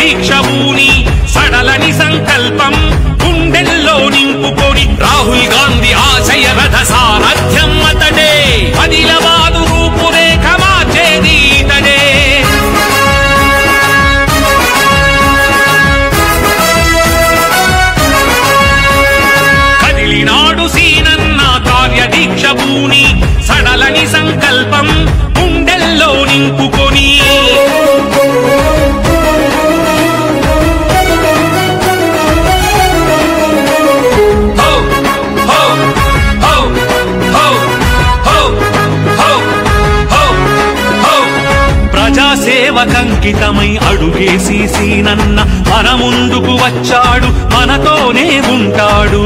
దీక్షభూని సడలని సంకల్పం గుండెల్లో నింపుకొని రాహుల్ గాంధీ ఆశయ రథ సారథ్యం అతడే అదిలవాదు రూపురేఖ మార్చేది ఇతడే కదిలినాడు సీనన్న కార్యదీక్ష భూని సడలని సంకల్పం గుండెల్లో నింపుకొని హో, హో, హో, హో, హో, హో, హో, హో. ప్రజాసేవకంకితమై అడుగేసి సీనన్న మన ముందుకు వచ్చాడు మనతోనే ఉంటాడు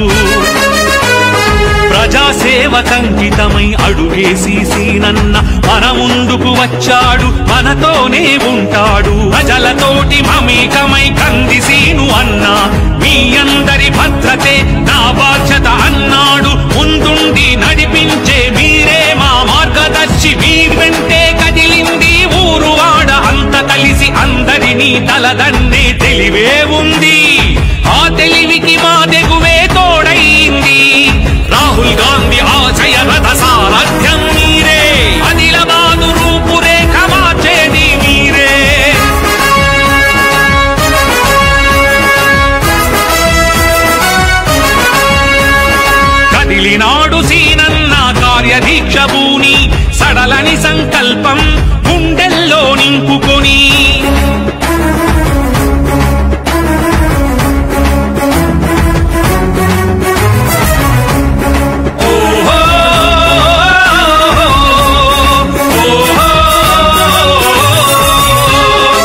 ప్రజాసేవకంకితమై అడుగేసి సీనన్న మన ముందుకు వచ్చాడు మనతోనే ఉంటాడు ప్రజలతోటి మమేకమై కంది సీను అన్న మీ అందరి భద్రతే నా బాధ్యత అన్నాడు ముందుండి నడిపించే మీరే మా మార్గదర్శి మీ వెంటే కదిలింది ఊరు వాడ అంత కలిసి అందరినీ తలదన్నే తెలివే ఉంది ఆ తెలివికి మా తెగువే తోడైంది రాహుల్ గాంధీ ఆశయ రథ సారథ్యం మీరే అనిలబాదు రూపురేఖ మార్చేది మీరే కదిలినాడు సీనన్న కార్యదీక్ష భూని సడలని సంకల్పం గుండెల్లో నింపుకొని ఓహో ఓహో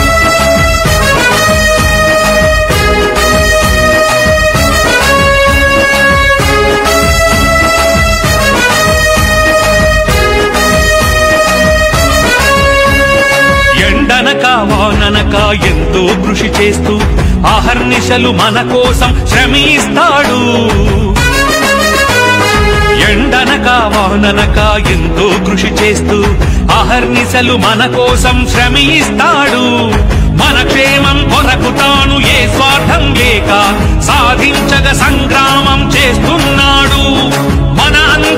ఎండనక వాననక ఎంతో కృషి చేస్తూ అహర్నిశలు మన కోసం శ్రమిస్తాడు ఎండనక వాననక ఎంతో కృషి చేస్తూ అహర్నిశలు మన కోసం శ్రమిస్తాడు మన క్షేమం కొరకు తాను ఏ స్వార్థం లేక సాధించగ సంగ్రామం చేస్తున్నాడు మన అందరి